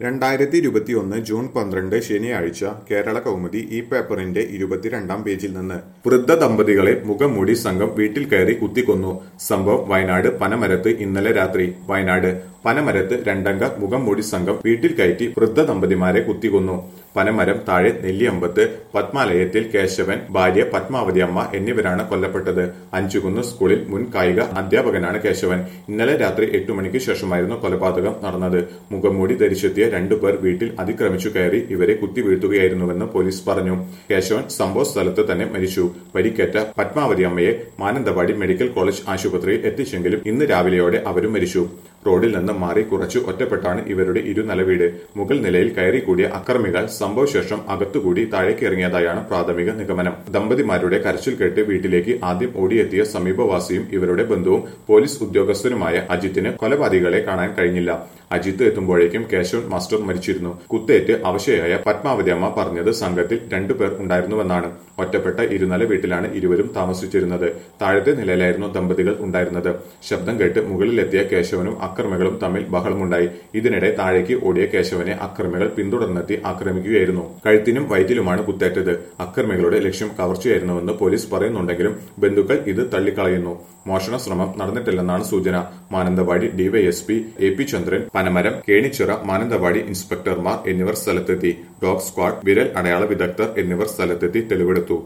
രണ്ടായിരത്തി ഇരുപത്തിയൊന്ന് ജൂൺ പന്ത്രണ്ട് ശനിയാഴ്ച കേരള കൗമുദി ഈ പേപ്പറിന്റെ ഇരുപത്തിരണ്ടാം പേജിൽ നിന്ന് വൃദ്ധ ദമ്പതികളെ മുഖംമൂടി സംഘം വീട്ടിൽ കയറി കുത്തിക്കൊന്നു സംഭവം വയനാട് പനമരത്ത് ഇന്നലെ രാത്രി വയനാട് പനമരത്ത് രണ്ടംഗ മുഖംമൂടി സംഘം വീട്ടിൽ കയറ്റി വൃദ്ധ ദമ്പതിമാരെ കുത്തിക്കൊന്നു പനമരം താഴെ നെല്ലിയമ്പത്ത് പത്മാലയത്തിൽ കേശവൻ ഭാര്യ പത്മാവതി അമ്മ എന്നിവരാണ് കൊല്ലപ്പെട്ടത് അഞ്ചുകുന്ന് സ്കൂളിൽ മുൻ കായിക അധ്യാപകനാണ് കേശവൻ ഇന്നലെ രാത്രി എട്ടു മണിക്ക് ശേഷമായിരുന്നു കൊലപാതകം നടന്നത് മുഖംമൂടി ധരിച്ചെത്തിയ രണ്ടുപേർ വീട്ടിൽ അതിക്രമിച്ചു കയറി ഇവരെ കുത്തി വീഴ്ത്തുകയായിരുന്നുവെന്ന് പോലീസ് പറഞ്ഞു കേശവൻ സംഭവ സ്ഥലത്ത് തന്നെ മരിച്ചു പരിക്കേറ്റ പത്മാവതി അമ്മയെ മാനന്തവാടി മെഡിക്കൽ കോളേജ് ആശുപത്രിയിൽ എത്തിച്ചെങ്കിലും ഇന്ന് രാവിലെയോടെ അവരും മരിച്ചു റോഡിൽ നിന്ന് മാറി കുറച്ചു ഒറ്റപ്പെട്ടാണ് ഇവരുടെ ഇരുനില വീട് മുകൾ നിലയിൽ കയറി കൂടിയ അക്രമികൾ സംഭവശേഷം അകത്തുകൂടി താഴേക്ക് ഇറങ്ങിയതായാണ് പ്രാഥമിക നിഗമനം ദമ്പതിമാരുടെ കരച്ചിൽ കേട്ട് വീട്ടിലേക്ക് ആദ്യം ഓടിയെത്തിയ സമീപവാസിയും ഇവരുടെ ബന്ധുവും പോലീസ് ഉദ്യോഗസ്ഥനുമായ അജിത്തിന് കൊലപാതകളെ കാണാൻ കഴിഞ്ഞില്ല അജിത്ത് എത്തുമ്പോഴേക്കും കേശവൻ മാസ്റ്റർ മരിച്ചിരുന്നു കുത്തേറ്റ് അവശയായ പത്മാവതി അമ്മ പറഞ്ഞത് സംഘത്തിൽ രണ്ടുപേർ ഉണ്ടായിരുന്നുവെന്നാണ് ഒറ്റപ്പെട്ട ഇരുനില വീട്ടിലാണ് ഇരുവരും താമസിച്ചിരുന്നത് താഴത്തെ നിലയിലായിരുന്നു ദമ്പതികൾ ഉണ്ടായിരുന്നത് ശബ്ദം കേട്ട് മുകളിലെത്തിയ കേശവനും അക്രമികളും തമ്മിൽ ബഹളമുണ്ടായി ഇതിനിടെ താഴേക്ക് ഓടിയ കേശവനെ അക്രമികൾ പിന്തുടർന്നെത്തി ആക്രമിക്കുകയായിരുന്നു കഴുത്തിനും വയറ്റിലുമാണ് കുത്തേറ്റത് അക്രമികളുടെ ലക്ഷ്യം കവർച്ചയായിരുന്നുവെന്ന് പോലീസ് പറയുന്നുണ്ടെങ്കിലും ബന്ധുക്കൾ ഇത് തള്ളിക്കളയുന്നു മോഷണ ശ്രമം നടന്നിട്ടില്ലെന്നാണ് സൂചന Mananthavady DYSP A P Chandran Panamaram Kenichira Mananthavady ഇൻസ്പെക്ടർമാർ എന്നിവർ സ്ഥലത്തെത്തി ഡോഗ് സ്ക്വാഡ് വിരൽ അടയാള വിദഗ്ധർ എന്നിവർ സ്ഥലത്തെത്തി തെളിവെടുത്തു